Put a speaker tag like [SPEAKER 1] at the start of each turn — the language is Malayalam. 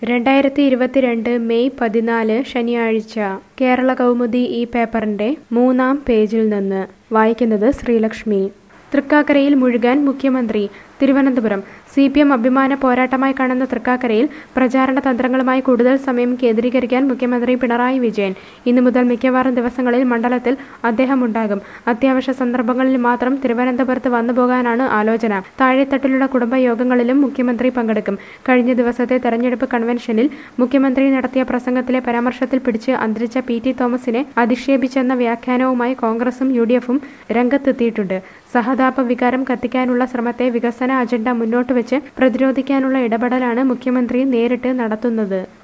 [SPEAKER 1] രണ്ടായിരത്തി ഇരുപത്തിരണ്ട് മെയ് പതിനാല് ശനിയാഴ്ച കേരള കൗമുദി ഈ പേപ്പറിന്റെ മൂന്നാം പേജിൽ നിന്ന് വായിക്കുന്നത് ശ്രീലക്ഷ്മി തൃക്കാക്കരയിൽ മുഴുകാൻ മുഖ്യമന്ത്രി തിരുവനന്തപുരം സി പി എം അഭിമാന പോരാട്ടമായി കാണുന്ന തൃക്കാക്കരയിൽ പ്രചാരണ തന്ത്രങ്ങളുമായി കൂടുതൽ സമയം കേന്ദ്രീകരിക്കാൻ മുഖ്യമന്ത്രി പിണറായി വിജയൻ ഇന്നു മുതൽ മിക്കവാറും ദിവസങ്ങളിൽ മണ്ഡലത്തിൽ അദ്ദേഹം ഉണ്ടാകും അത്യാവശ്യ സന്ദർഭങ്ങളിൽ മാത്രം തിരുവനന്തപുരത്ത് വന്നുപോകാനാണ് ആലോചന താഴെത്തട്ടിലുള്ള കുടുംബയോഗങ്ങളിലും മുഖ്യമന്ത്രി പങ്കെടുക്കും കഴിഞ്ഞ ദിവസത്തെ തെരഞ്ഞെടുപ്പ് കൺവെൻഷനിൽ മുഖ്യമന്ത്രി നടത്തിയ പ്രസംഗത്തിലെ പരാമർശത്തിൽ പിടിച്ച് അന്തരിച്ച പി ടി തോമസിനെ അധിക്ഷേപിച്ചെന്ന വ്യാഖ്യാനവുമായി കോൺഗ്രസും യു ഡി എഫും രംഗത്തെത്തിയിട്ടുണ്ട് സഹതാപ വികാരം കത്തിക്കാനുള്ള ശ്രമത്തെ വികസന അജണ്ട മുന്നോട്ട് വെച്ച് പ്രതിരോധിക്കാനുള്ള ഇടപെടലാണ് മുഖ്യമന്ത്രി നേരിട്ട് നടത്തുന്നത്